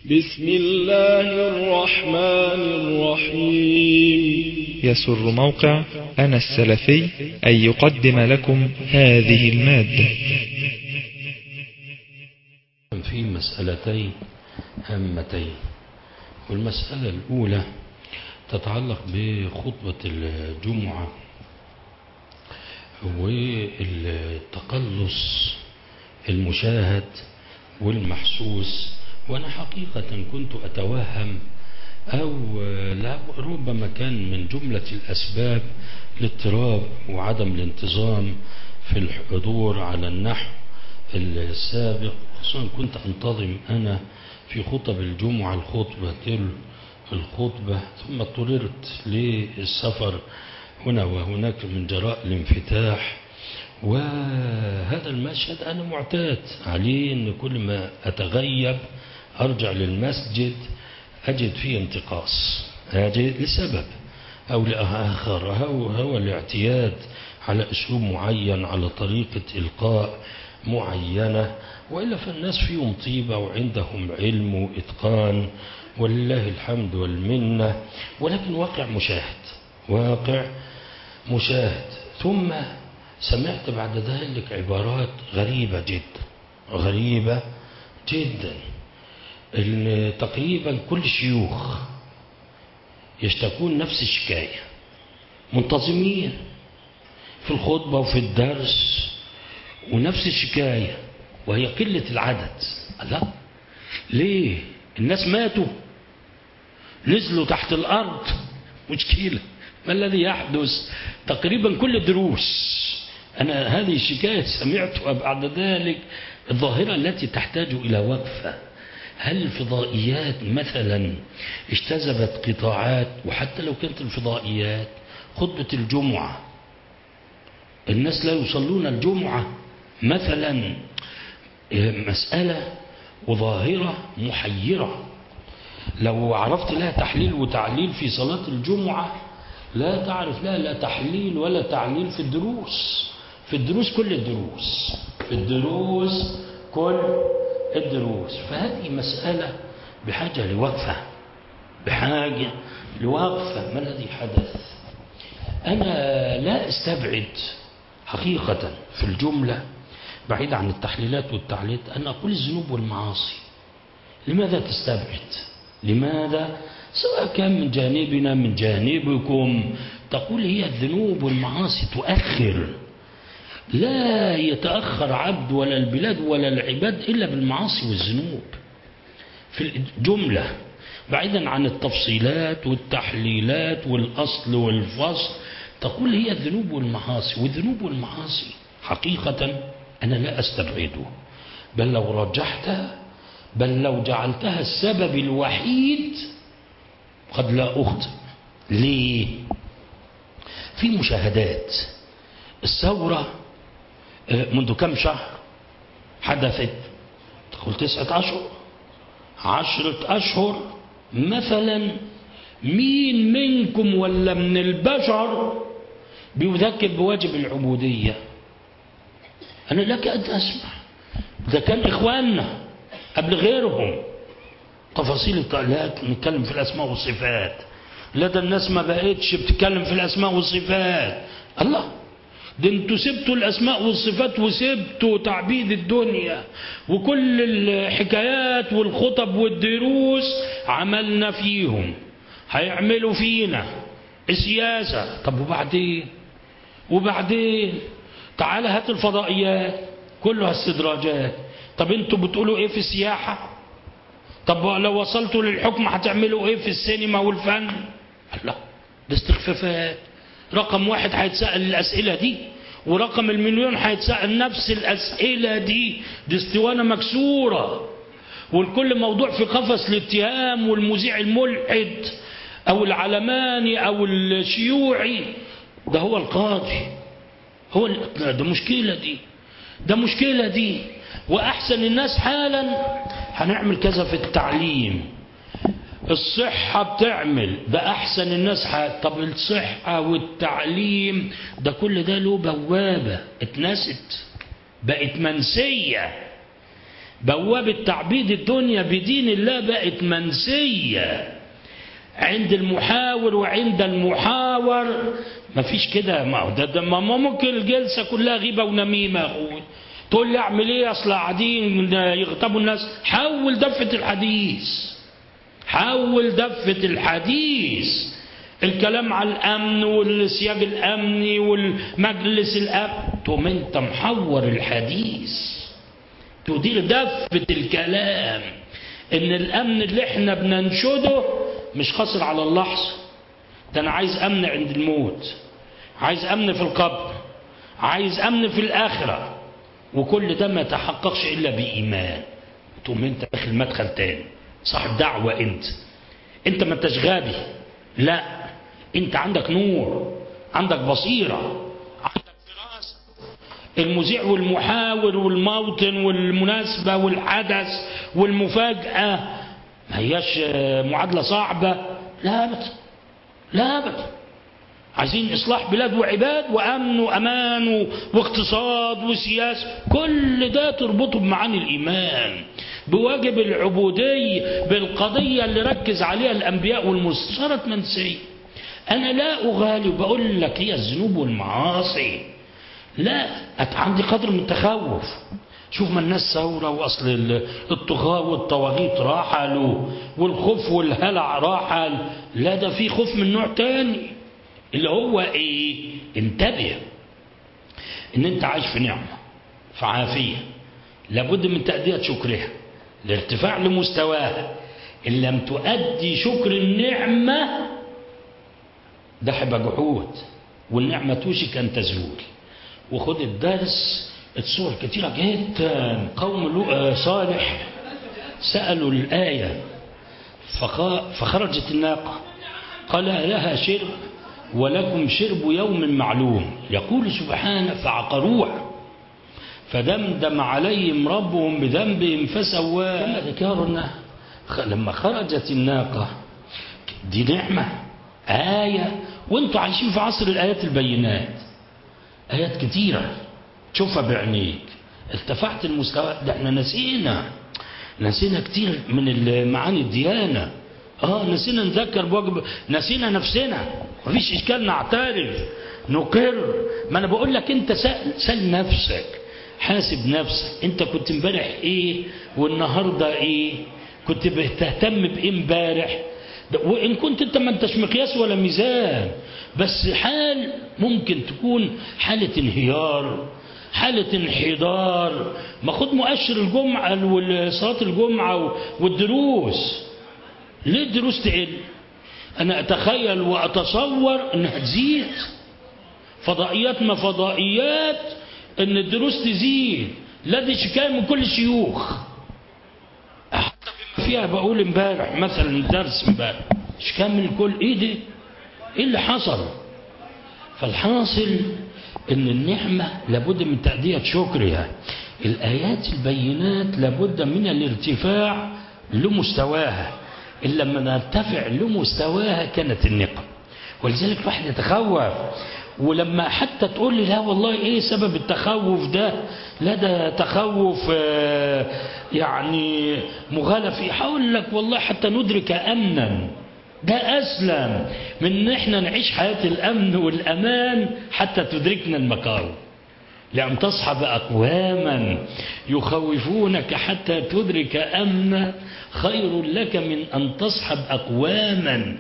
بسم الله الرحمن الرحيم يسر موقع أنا السلفي أن يقدم لكم هذه المادة في مسألتين هامتين والمسألة الأولى تتعلق بخطبة الجمعة والتقلص المشاهد والمحسوس وأنا حقيقة كنت أتوهم أو لا ربما كان من جملة الأسباب الاضطراب وعدم الانتظام في الحضور على النحو السابق خصوصا كنت أنتظم أنا في خطب الجمعة الخطبة تل الخطبة ثم اضطررت للسفر هنا وهناك من جراء الانفتاح وهذا المشهد أنا معتاد عليه أن كل ما أتغيب أرجع للمسجد أجد فيه انتقاص أجد لسبب أو لآخر أو هو الاعتياد على أسلوب معين على طريقة إلقاء معينة وإلا فالناس فيهم طيبة وعندهم علم وإتقان ولله الحمد والمنة ولكن واقع مشاهد واقع مشاهد ثم سمعت بعد ذلك عبارات غريبة جدا غريبة جدا إن تقريبا كل شيوخ يشتكون نفس الشكاية منتظمين في الخطبة وفي الدرس ونفس الشكاية وهي قلة العدد الله ليه الناس ماتوا نزلوا تحت الأرض مشكلة ما الذي يحدث تقريبا كل الدروس أنا هذه الشكاية سمعتها بعد ذلك الظاهرة التي تحتاج إلى وقفة هل الفضائيات مثلا اجتذبت قطاعات وحتى لو كانت الفضائيات خطبة الجمعة الناس لا يصلون الجمعة مثلا مسألة وظاهرة محيرة لو عرفت لها تحليل وتعليل في صلاة الجمعة لا تعرف لها لا تحليل ولا تعليل في الدروس في الدروس كل الدروس في الدروس كل الدروس فهذه مسألة بحاجة لوقفة بحاجة لوقفة ما الذي حدث أنا لا استبعد حقيقة في الجملة بعيد عن التحليلات والتعليل أن أقول الذنوب والمعاصي لماذا تستبعد لماذا سواء كان من جانبنا من جانبكم تقول هي الذنوب والمعاصي تؤخر لا يتأخر عبد ولا البلاد ولا العباد إلا بالمعاصي والذنوب في الجملة بعيدا عن التفصيلات والتحليلات والأصل والفصل تقول هي الذنوب والمعاصي والذنوب والمعاصي حقيقة أنا لا أستبعده بل لو رجحتها بل لو جعلتها السبب الوحيد قد لا أخطئ ليه في مشاهدات الثورة منذ كم شهر حدثت تقول تسعة أشهر عشرة أشهر مثلا مين منكم ولا من البشر بيذكر بواجب العبودية أنا لك أن أسمع ده كان إخواننا قبل غيرهم تفاصيل لا نتكلم في الأسماء والصفات لا ده الناس ما بقتش بتتكلم في الأسماء والصفات الله ده انتوا سبتوا الأسماء والصفات وسبتوا تعبيد الدنيا وكل الحكايات والخطب والدروس عملنا فيهم هيعملوا فينا السياسة طب وبعدين وبعدين تعال هات الفضائيات كلها استدراجات طب انتوا بتقولوا ايه في السياحة طب لو وصلتوا للحكم هتعملوا ايه في السينما والفن الله ده استخفافات رقم واحد هيتسأل الأسئلة دي ورقم المليون هيتسأل نفس الأسئلة دي دي اسطوانة مكسورة والكل موضوع في قفص الاتهام والمذيع الملحد أو العلماني أو الشيوعي ده هو القاضي هو ده مشكلة دي ده مشكلة دي وأحسن الناس حالا هنعمل كذا في التعليم الصحة بتعمل ده أحسن الناس حاجة طب الصحة والتعليم ده كل ده له بوابة اتنست بقت منسية بوابة تعبيد الدنيا بدين الله بقت منسية عند المحاور وعند المحاور ما فيش كده ما ده, ده ما ممكن الجلسة كلها غيبة ونميمة يا أخوي تقول لي أعمل إيه أصل قاعدين يغتابوا الناس حول دفة الحديث حول دفة الحديث الكلام على الأمن والسياج الأمني والمجلس الأمن تقوم أنت محور الحديث تدير دفة الكلام إن الأمن اللي إحنا بننشده مش قصر على اللحظة ده أنا عايز أمن عند الموت عايز أمن في القبر عايز أمن في الآخرة وكل ده ما يتحققش إلا بإيمان تقوم أنت داخل مدخل تاني صاحب دعوة أنت أنت ما انتش غبي لا أنت عندك نور عندك بصيرة عندك فراسة المذيع والمحاور والموطن والمناسبة والحدث والمفاجأة ما هياش معادلة صعبة لا أبدا لا أبدا عايزين إصلاح بلاد وعباد وأمن وأمان واقتصاد وسياسة كل ده تربطه بمعاني الإيمان بواجب العبودية بالقضية اللي ركز عليها الأنبياء والمرسلين صارت منسية أنا لا أغالي وبقول لك هي الذنوب والمعاصي لا عندي قدر من التخوف شوف ما الناس ثورة وأصل الطغاة والطواغيت راحلوا والخوف والهلع راحل لا ده في خوف من نوع تاني اللي هو ايه انتبه ان انت عايش في نعمة في عافية لابد من تأدية شكرها الارتفاع لمستواها إن لم تؤدي شكر النعمة ده هيبقى جحود والنعمة توشك أن تزول وخد الدرس الصور كتيرة جدا قوم صالح سألوا الآية فخرجت الناقة قال لها شرب ولكم شرب يوم معلوم يقول سبحانه فعقروها فدمدم عليهم ربهم بذنبهم فسواه ذكرنا لما خرجت الناقة دي نعمة آية وانتوا عايشين في عصر الآيات البينات آيات كتيرة تشوفها بعينيك ارتفعت المستوى ده احنا نسينا نسينا كتير من معاني الديانة اه نسينا نذكر بواجب نسينا نفسنا مفيش اشكال نعترف نقر ما انا بقول لك انت سأل, سأل نفسك حاسب نفسك انت كنت امبارح ايه والنهارده ايه كنت بتهتم بايه امبارح وان كنت انت ما انتش مقياس ولا ميزان بس حال ممكن تكون حالة انهيار حالة انحدار ما خد مؤشر الجمعة وصلاة الجمعة والدروس ليه الدروس تقل انا اتخيل واتصور انها تزيد فضائيات ما فضائيات ان الدروس تزيد لا دي شكاية من كل الشيوخ حتى فيها بقول امبارح مثلا درس امبارح شكاية من الكل ايه ده ايه اللي حصل فالحاصل ان النعمة لابد من تأدية شكرها الآيات البينات لابد من الارتفاع لمستواها إلا لما نرتفع لمستواها كانت النقم ولذلك الواحد يتخوف ولما حتى تقول لي لا والله ايه سبب التخوف ده لا ده تخوف آه يعني مغالى فيه هقول لك والله حتى ندرك امنا ده اسلم من ان احنا نعيش حياه الامن والامان حتى تدركنا المكاره لأن تصحب أقواما يخوفونك حتى تدرك أمنا خير لك من أن تصحب أقواما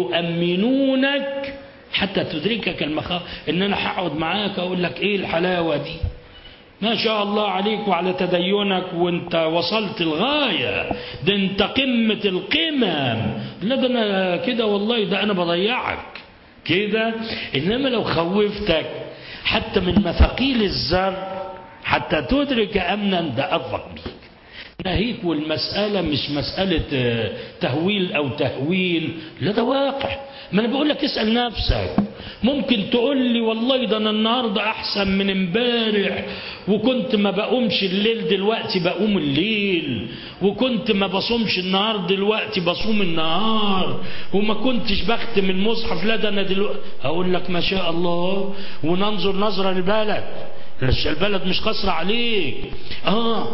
يؤمنونك حتى تدركك المخاوف إن أنا هقعد معاك أقول لك إيه الحلاوة دي ما شاء الله عليك وعلى تدينك وانت وصلت الغاية ده انت قمة القمم لا ده انا كده والله ده انا بضيعك كده انما لو خوفتك حتى من مثاقيل الزر حتى تدرك أمنا ده أفضل بيك ناهيك والمسألة مش مسألة تهويل أو تهويل لا ده واقع ما أنا بقول لك اسأل نفسك ممكن تقول لي والله ده أنا النهاردة أحسن من امبارح وكنت ما بقومش الليل دلوقتي بقوم الليل وكنت ما بصومش النهار دلوقتي بصوم النهار وما كنتش بختم المصحف لا ده أنا دلوقتي أقول لك ما شاء الله وننظر نظرة للبلد البلد مش قصر عليك اه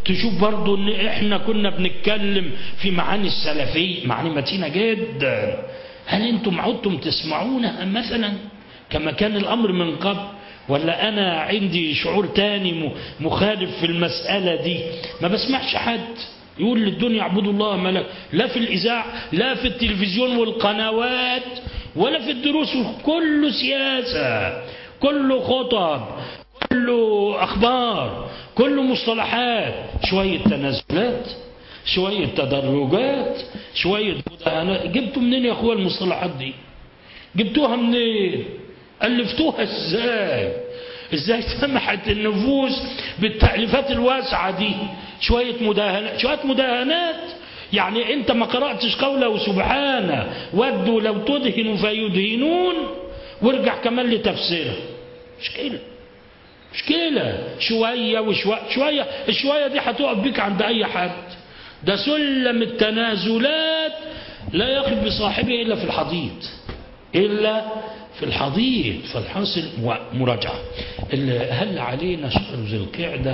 تشوف برضو ان احنا كنا بنتكلم في معاني السلفية معاني متينة جدا هل انتم عدتم تسمعونها مثلا كما كان الامر من قبل ولا انا عندي شعور تاني مخالف في المسألة دي ما بسمعش حد يقول للدنيا اعبدوا الله ملك لا في الاذاعة لا في التلفزيون والقنوات ولا في الدروس كله سياسة كله خطب كله اخبار كله مصطلحات شوية تنازلات شوية تدرجات شوية مداهنات جبتوا منين يا اخويا المصطلحات دي جبتوها منين ألفتوها ازاي ازاي سمحت النفوس بالتأليفات الواسعة دي شوية مداهنات شوية مداهنات يعني انت ما قرأتش قوله سبحانه ودوا لو تدهنوا فيدهنون وارجع كمان لتفسيره مشكلة مشكلة شوية وشوية شوية الشوية دي هتقف بيك عند أي حد ده سلم التنازلات لا يقف بصاحبه إلا في الحضيض إلا في الحضيض فالحاصل مراجعة هل علينا شهر ذي القعدة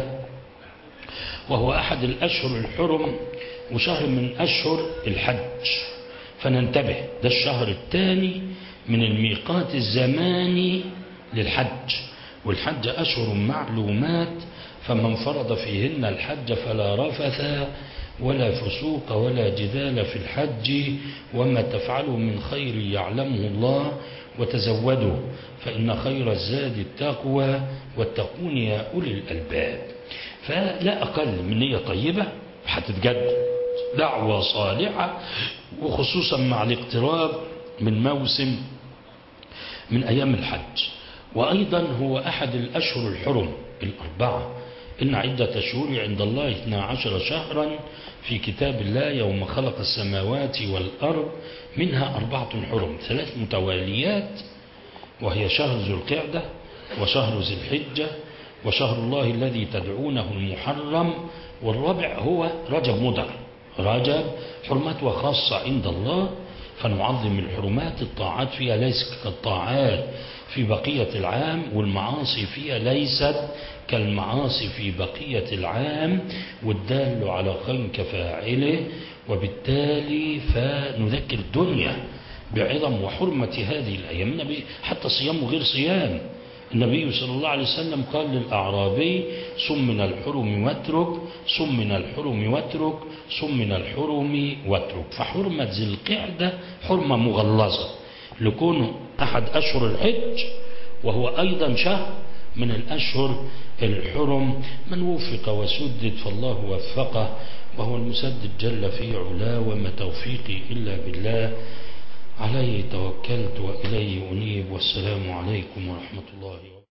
وهو أحد الأشهر الحرم وشهر من أشهر الحج فننتبه ده الشهر الثاني من الميقات الزماني للحج والحج أشهر معلومات فمن فرض فيهن الحج فلا رفث ولا فسوق ولا جدال في الحج وما تفعلوا من خير يعلمه الله وتزودوا فإن خير الزاد التقوى واتقون يا أولي الألباب فلا أقل من نية طيبة هتتجدد دعوة صالحة وخصوصا مع الاقتراب من موسم من أيام الحج وأيضا هو أحد الأشهر الحرم الأربعة إن عدة شهور عند الله 12 شهرا في كتاب الله يوم خلق السماوات والأرض منها أربعة حرم ثلاث متواليات وهي شهر ذو القعدة وشهر ذي الحجة وشهر الله الذي تدعونه المحرم والرابع هو رجب مضر رجب حرمته خاصة عند الله فنعظم الحرمات الطاعات فيها ليست كالطاعات في بقية العام والمعاصي فيها ليست كالمعاصي في بقية العام والدال على خير كفاعله وبالتالي فنذكر الدنيا بعظم وحرمة هذه الأيام النبي حتى صيام غير صيام النبي صلى الله عليه وسلم قال للأعرابي صم من الحرم واترك صم من الحرم واترك صم من الحرم واترك فحرمة ذي القعدة حرمة مغلظة لكونه أحد أشهر الحج وهو أيضا شهر من الأشهر الحرم من وفق وسدد فالله وفقه وهو المسدد جل في علاه وما توفيقي إلا بالله عليه توكلت وإليه أنيب والسلام عليكم ورحمة الله وبركاته